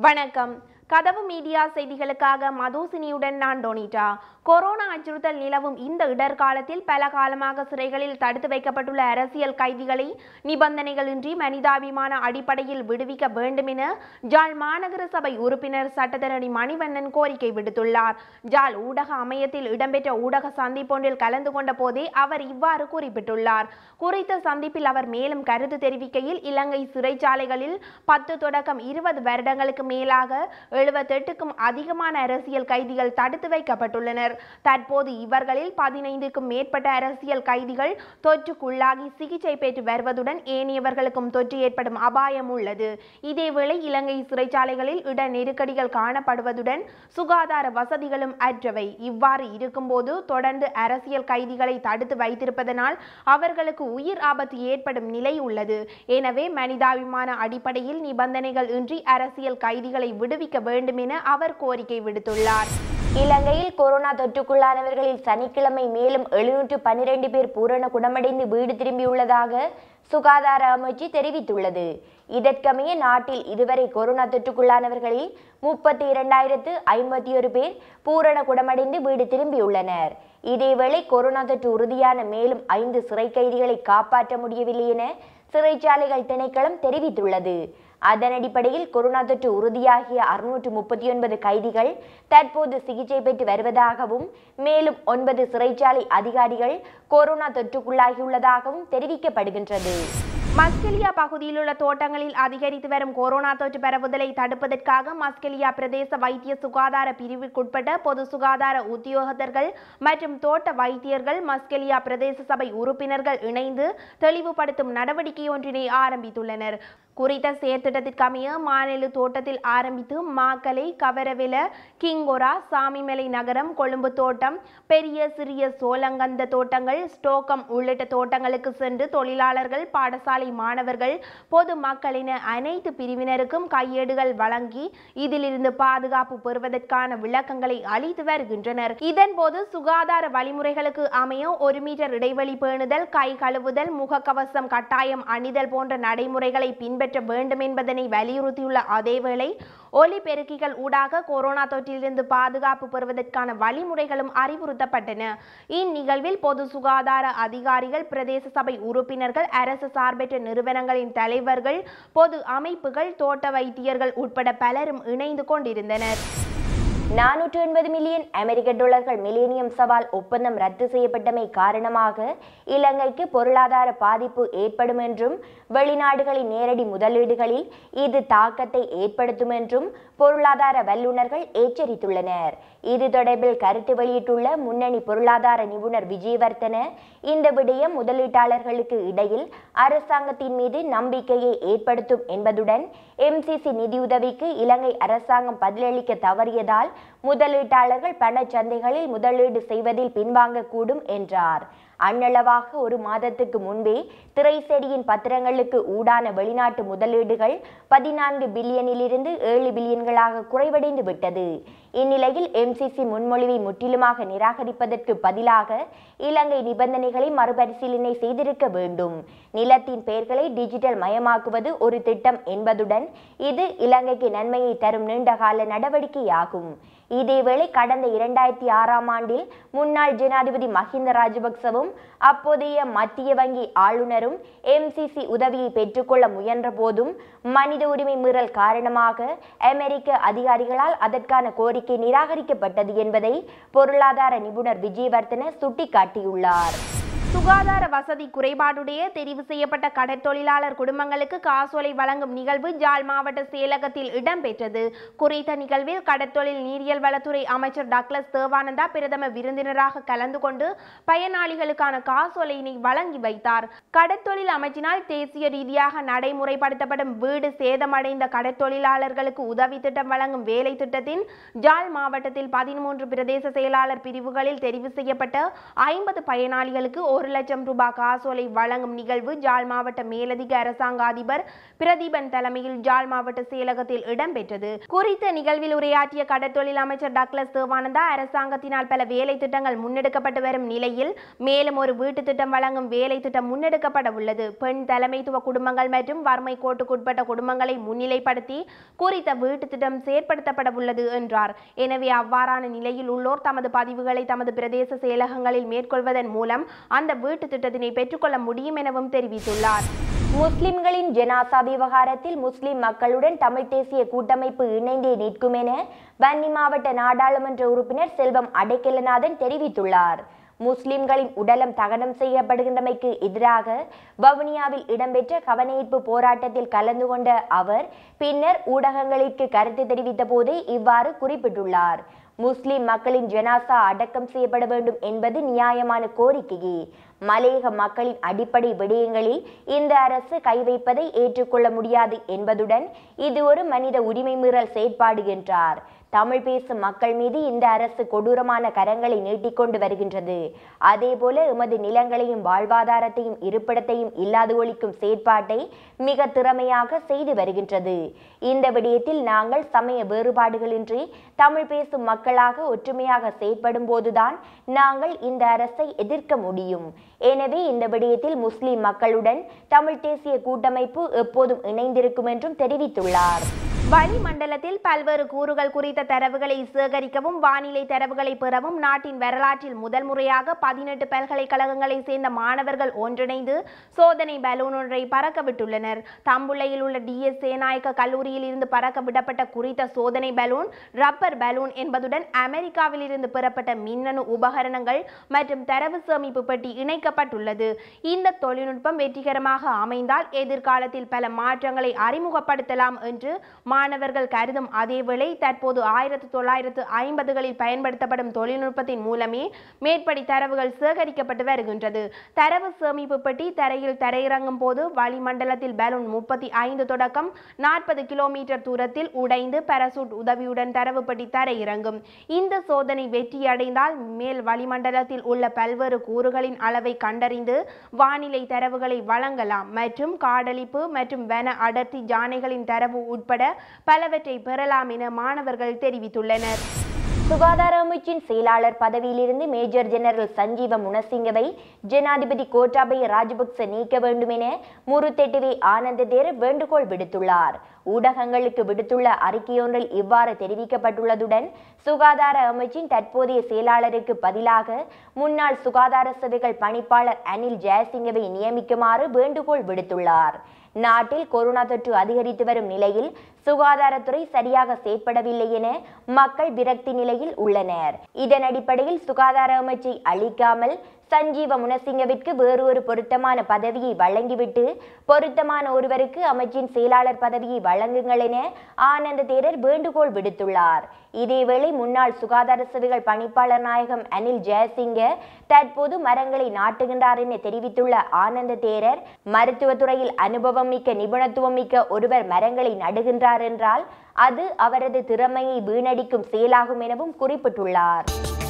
வணக்கம் கதவு மீடியா செய்திகளுக்காக மதுசினியுடன் நான் டொனிட்டா கொரோனா அச்சுறுத்தல் நிலவும் இந்த இடர்காலத்தில் பல காலமாக சிறைகளில் தடுத்து வைக்கப்பட்டுள்ள அரசியல் கைதிகளை நிபந்தனைகளின்றி மனிதாபிமான அடிப்படையில் விடுவிக்க வேண்டும் என ஜாழ் மாநகர சபை உறுப்பினர் சட்டத்தரணி மணிவண்ணன் கோரிக்கை விடுத்துள்ளார் ஜாழ் ஊடக அமையத்தில் இடம்பெற்ற ஊடக சந்திப்பொன்றில் கலந்து கொண்ட போதே அவர் இவ்வாறு குறிப்பிட்டுள்ளார் குறித்த சந்திப்பில் அவர் மேலும் கருத்து தெரிவிக்கையில் இலங்கை சிறைச்சாலைகளில் பத்து தொடக்கம் இருபது வருடங்களுக்கு மேலாக எழுபத்தெட்டுக்கும் அதிகமான அரசியல் கைதிகள் தடுத்து வைக்கப்பட்டுள்ளனர் தற்போது இவர்களில் பதினைந்துக்கும் மேற்பட்ட அரசியல் கைதிகள் தொற்றுக்குள்ளாகி சிகிச்சை பெற்று வருவதுடன் ஏனையவர்களுக்கும் தொற்று ஏற்படும் அபாயம் உள்ளது இதேவேளை இலங்கை சிறைச்சாலைகளில் இட நெருக்கடிகள் காணப்படுவதுடன் சுகாதார வசதிகளும் அற்றவை இவ்வாறு இருக்கும்போது தொடர்ந்து அரசியல் கைதிகளை தடுத்து வைத்திருப்பதனால் அவர்களுக்கு உயிர் ஆபத்து ஏற்படும் நிலை உள்ளது எனவே மனிதாபிமான அடிப்படையில் நிபந்தனைகள் இன்றி அரசியல் கைதிகளை விடுவிக்க வேண்டும் என அவர் கோரிக்கை விடுத்துள்ளார் இலங்கையில் கொரோனா தொற்றுக்குள்ளானவர்களில் சனிக்கிழமை மேலும் எழுநூற்று பன்னிரண்டு பேர் பூரண குணமடைந்து வீடு திரும்பியுள்ளதாக சுகாதார அமைச்சு தெரிவித்துள்ளது இதற்கமைய நாட்டில் இதுவரை கொரோனா தொற்றுக்குள்ளானவர்களில் முப்பத்தி இரண்டாயிரத்து ஐம்பத்தி ஒரு பேர் பூரண குணமடைந்து வீடு திரும்பியுள்ளனர் இதேவேளை கொரோனா தொற்று உறுதியான மேலும் ஐந்து சிறை கைதிகளை காப்பாற்ற முடியவில்லை என சிறைச்சாலைகள் திணைக்களம் தெரிவித்துள்ளது அதன் அடிப்படையில் கொரோனா தொற்று உறுதியாகிய அறுநூற்று முப்பத்தி ஒன்பது கைதிகள் தற்போது சிகிச்சை பெற்று வருவதாகவும் மேலும் ஒன்பது சிறைச்சாலை அதிகாரிகள் கொரோனா தொற்றுக்குள்ளாகியுள்ளதாகவும் தெரிவிக்கப்படுகின்றது மஸ்கெலியா பகுதியில் உள்ள தோட்டங்களில் அதிகரித்து வரும் கொரோனா தொற்று பரவுதலை தடுப்பதற்காக மஸ்கெலியா பிரதேச வைத்திய சுகாதார பிரிவிற்குட்பட்ட பொது சுகாதார உத்தியோகத்தர்கள் மற்றும் தோட்ட வைத்தியர்கள் மஸ்கெலியா பிரதேச சபை உறுப்பினர்கள் இணைந்து தெளிவுபடுத்தும் நடவடிக்கை ஒன்றினை ஆரம்பித்துள்ளனர் குறித்த செயற்திட்டத்திற்கமைய மாநில தோட்டத்தில் ஆரம்பித்து மாக்கலை கவரவில கிங்கொரா சாமிமலை நகரம் கொழும்பு தோட்டம் பெரிய சிறிய சோளங்கந்த தோட்டங்கள் ஸ்டோக்கம் உள்ளிட்ட தோட்டங்களுக்கு சென்று தொழிலாளர்கள் பாடசாலை மாணவர்கள் பொது மக்களின அனைத்து பிரிவினருக்கும் கையேடுகள் வழங்கி இதிலிருந்து பாதுகாப்பு பெறுவதற்கான விளக்கங்களை அளித்து வருகின்றனர் இதன்போது சுகாதார வழிமுறைகளுக்கு அமைய ஒரு மீட்டர் இடைவெளி பேணுதல் கை கழுவுதல் முகக்கவசம் கட்டாயம் அணிதல் போன்ற நடைமுறைகளை பின்பற்ற வேண்டும் என்பதனை வலியுறுத்தியுள்ள அதேவேளை ஒலிபெருக்கிகள் ஊடாக கொரோனா தொற்றிலிருந்து பாதுகாப்பு பெறுவதற்கான வழிமுறைகளும் அறிவுறுத்தப்பட்டன இந்நிகழ்வில் பொது சுகாதார அதிகாரிகள் பிரதேச சபை உறுப்பினர்கள் அரசு சார்பற்ற நிறுவனங்களின் தலைவர்கள் பொது அமைப்புகள் தோட்ட வைத்தியர்கள் உட்பட பலரும் இணைந்து கொண்டிருந்தனர் நானூற்று எண்பது மில்லியன் அமெரிக்க டாலர்கள் மில்லேனியம் சவால் ஒப்பந்தம் ரத்து செய்யப்பட்டமை காரணமாக இலங்கைக்கு பொருளாதார பாதிப்பு ஏற்படும் என்றும் வெளிநாடுகளின் நேரடி முதலீடுகளில் இது தாக்கத்தை ஏற்படுத்தும் என்றும் பொருளாதார வல்லுநர்கள் எச்சரித்துள்ளனர் இது தொடர்பில் கருத்து வெளியிட்டுள்ள முன்னணி பொருளாதார நிபுணர் விஜயவர்த்தன இந்த விடயம் முதலீட்டாளர்களுக்கு இடையில் அரசாங்கத்தின் மீது நம்பிக்கையை ஏற்படுத்தும் என்பதுடன் எம்சிசி நிதியுதவிக்கு இலங்கை அரசாங்கம் பதிலளிக்க தவறியதால் முதலீட்டாளர்கள் பணச்சந்தைகளில் முதலீடு செய்வதில் பின்வாங்கக்கூடும் என்றார் அண்ணளவாக ஒரு மாதத்துக்கு முன்பே திரைசெடியின் பத்திரங்களுக்கு ஊடான வெளிநாட்டு முதலீடுகள் பதினான்கு பில்லியனிலிருந்து ஏழு பில்லியன்களாக குறைவடைந்து விட்டது இந்நிலையில் எம்சிசி முன்மொழிவை முற்றிலுமாக நிராகரிப்பதற்கு பதிலாக இலங்கை நிபந்தனைகளை மறுபரிசீலனை செய்திருக்க வேண்டும் நிலத்தின் பெயர்களை டிஜிட்டல் மயமாக்குவது ஒரு திட்டம் என்பதுடன் இது இலங்கைக்கு நன்மையை தரும் நீண்டகால நடவடிக்கையாகும் இதேவேளை கடந்த இரண்டாயிரத்தி ஆறாம் ஆண்டில் முன்னாள் ஜனாதிபதி மஹிந்த ராஜபக்சவும் அப்போதைய மத்திய வங்கி ஆளுநரும் எம்சிசி உதவியை பெற்றுக்கொள்ள முயன்ற போதும் மனித உரிமை மீறல் காரணமாக அமெரிக்க அதிகாரிகளால் அதற்கான கோரிக்கை நிராகரிக்கப்பட்டது என்பதை பொருளாதார நிபுணர் விஜயவர்த்தன சுட்டிக்காட்டியுள்ளார் சுகாதார வசதி குறைபாடுடைய தெரிவு செய்யப்பட்ட கடற்தொழிலாளர் குடும்பங்களுக்கு காசோலை வழங்கும் நிகழ்வு ஜாழ் மாவட்ட செயலகத்தில் இடம்பெற்றது குறித்த நிகழ்வில் கடற்தொழில் நீரியல் வளத்துறை அமைச்சர் டக்ளஸ் தேவானந்தா பிரதம விருந்தினராக கலந்து கொண்டு பயனாளிகளுக்கான காசோலையினை வழங்கி வைத்தார் கடற்தொழில் அமைச்சினால் தேசிய ரீதியாக நடைமுறைப்படுத்தப்படும் வீடு சேதமடைந்த கடற்தொழிலாளர்களுக்கு உதவி திட்டம் வழங்கும் வேலை திட்டத்தின் ஜாழ் மாவட்டத்தில் பதிமூன்று பிரதேச செயலாளர் பிரிவுகளில் தெரிவு செய்யப்பட்ட ஐம்பது பயனாளிகளுக்கு ஒரு லட்சம் ரூபாய் காசோலை வழங்கும் நிகழ்வு ஜாழ் மாவட்ட மேலதிக அரசாங்க அதிபர் பிரதீபன் தலைமையில் ஜாழ் மாவட்ட செயலகத்தில் இடம்பெற்றது குறித்த நிகழ்வில் உரையாற்றிய கடற்தொழில் அமைச்சர் டக்ளஸ் தேவானந்தா அரசாங்கத்தினால் பல வேலை திட்டங்கள் முன்னெடுக்கப்பட்டு வரும் நிலையில் மேலும் ஒரு வீட்டு திட்டம் வழங்கும் வேலை திட்டம் முன்னெடுக்கப்பட உள்ளது பெண் தலைமைத்துவ குடும்பங்கள் மற்றும் வறுமை கோட்டுக்குட்பட்ட குடும்பங்களை முன்னிலைப்படுத்தி குறித்த வீட்டு திட்டம் செயற்படுத்தப்பட உள்ளது என்றார் எனவே அவ்வாறான நிலையில் உள்ளோர் தமது பதிவுகளை தமது பிரதேச செயலகங்களில் மேற்கொள்வதன் மூலம் அந்த வீட்டு திட்டத்தினை பெற்றுக்கொள்ள முடியும் எனவும் தெரிவித்துள்ளார் முஸ்லிம்களின் ஜனாசா விவகாரத்தில் முஸ்லிம் மக்களுடன் தமிழ் தேசிய கூட்டமைப்பு இணைந்தே நிற்கும் என வன்னி மாவட்ட நாடாளுமன்ற உறுப்பினர் செல்வம் அடைக்கலநாதன் தெரிவித்துள்ளார் முஸ்லிம்களின் உடலம் தகனம் செய்யப்படுகின்றமைக்கு எதிராக வவுனியாவில் இடம்பெற்ற கவனஈர்ப்பு போராட்டத்தில் கலந்து கொண்ட அவர் பின்னர் ஊடகங்களுக்கு கருத்து தெரிவித்த போதே இவ்வாறு குறிப்பிட்டுள்ளார் முஸ்லிம் மக்களின் ஜனாசா அடக்கம் செய்யப்பட வேண்டும் என்பது நியாயமான கோரிக்கையே மலையக மக்களின் அடிப்படை விடயங்களில் இந்த அரசு கை வைப்பதை ஏற்றுக்கொள்ள முடியாது என்பதுடன் இது ஒரு மனித உரிமை மீறல் செயற்பாடு என்றார் தமிழ் பேசும் மக்கள் மீது இந்த அரசு கொடூரமான கரங்களை நீட்டிக்கொண்டு வருகின்றது அதேபோல எமது நிலங்களையும் வாழ்வாதாரத்தையும் இருப்பிடத்தையும் இல்லாது ஒழிக்கும் செயற்பாட்டை மிக திறமையாக செய்து வருகின்றது இந்த விடயத்தில் நாங்கள் சமய வேறுபாடுகளின்றி தமிழ் பேசும் மக்களாக ஒற்றுமையாக செயற்படும் போதுதான் நாங்கள் இந்த அரசை எதிர்க்க முடியும் எனவே இந்த விடயத்தில் முஸ்லிம் மக்களுடன் தமிழ் தேசிய கூட்டமைப்பு எப்போதும் இணைந்திருக்கும் என்றும் தெரிவித்துள்ளார் வளிமண்டலத்தில் பல்வேறு கூறுகள் குறித்த தரவுகளை சேகரிக்கவும் வானிலை தரவுகளை பெறவும் நாட்டின் வரலாற்றில் முதல் முறையாக பதினெட்டு பல்கலைக்கழகங்களை சேர்ந்த மாணவர்கள் ஒன்றிணைந்து சோதனை பலூன் ஒன்றை பறக்க விட்டுள்ளனர் தம்புள்ளையில் உள்ள டிஎஸ் சேநாயக்க கல்லூரியில் இருந்து பறக்க விடப்பட்ட குறித்த சோதனை பலூன் ரப்பர் பலூன் என்பதுடன் அமெரிக்காவில் இருந்து பெறப்பட்ட மின்னணு உபகரணங்கள் மற்றும் தரவு சேமிப்பு பெட்டி இணைக்கப்பட்டுள்ளது இந்த தொழில்நுட்பம் வெற்றிகரமாக அமைந்தால் எதிர்காலத்தில் பல மாற்றங்களை அறிமுகப்படுத்தலாம் என்று மாணவர்கள் கருதும் அதேவேளை தற்போது ஆயிரத்து தொள்ளாயிரத்து ஐம்பதுகளில் பயன்படுத்தப்படும் தொழில்நுட்பத்தின் மூலமே மேற்படி தரவுகள் சேகரிக்கப்பட்டு வருகின்றது தரவு சேமிப்பு பெட்டி தரையில் தரையிறங்கும் போது வளிமண்டலத்தில் பலூன் முப்பத்தி ஐந்து தொடக்கம் நாற்பது கிலோமீட்டர் தூரத்தில் உடைந்து பாராசூட் உதவியுடன் தரவு பெட்டி தரையிறங்கும் இந்த சோதனை வெற்றியடைந்தால் மேல் வளிமண்டலத்தில் உள்ள பல்வேறு கூறுகளின் அளவை கண்டறிந்து வானிலை தரவுகளை வழங்கலாம் மற்றும் காடழிப்பு மற்றும் வன அடர்த்தி ஜானைகளின் தரவு உட்பட பலவற்றை பெறலாம் என மாணவர்கள் தெரிவித்துள்ளனர் சுகாதார அமைச்சின் செயலாளர் பதவியிலிருந்து மேஜர் ஜெனரல் சஞ்சீவ முனசிங்கவை ஜனாதிபதி கோட்டாபய ராஜபக்ச நீக்க வேண்டும் என முருத்தெட்டுவே ஆனந்த தேரர் வேண்டுகோள் விடுத்துள்ளார் ஊடகங்களுக்கு விடுத்துள்ள அறிக்கையொன்றில் இவ்வாறு தெரிவிக்கப்பட்டுள்ளதுடன் சுகாதார அமைச்சின் தற்போதைய செயலாளருக்கு பதிலாக முன்னாள் சுகாதார சேவைகள் பணிப்பாளர் அனில் ஜெயசிங்கவை நியமிக்குமாறு வேண்டுகோள் விடுத்துள்ளார் நாட்டில் கொரோனா தொற்று அதிகரித்து வரும் நிலையில் சுகாதாரத்துறை சரியாக செயற்படவில்லை என மக்கள் விரக்தி நிலையில் உள்ளனர் இதன் அடிப்படையில் சுகாதார அமைச்சை அளிக்காமல் சஞ்சீவ முனசிங்கவிற்கு வேறு ஒரு பொருத்தமான பதவியை வழங்கிவிட்டு பொருத்தமான ஒருவருக்கு அமைச்சின் செயலாளர் பதவியை வழங்குங்கள் என ஆனந்த தேரர் வேண்டுகோள் விடுத்துள்ளார் இதேவேளை முன்னாள் சுகாதார சேவைகள் பணிப்பாளர் நாயகம் அனில் ஜெயசிங்க தற்போது மரங்களை நாட்டுகின்றார் என தெரிவித்துள்ள ஆனந்த தேரர் மருத்துவத்துறையில் அனுபவம் மிக்க நிபுணத்துவம் மிக்க ஒருவர் மரங்களை நடுகின்றார் என்றால் அது அவரது திறமையை வீணடிக்கும் செயலாகும் எனவும் குறிப்பிட்டுள்ளார்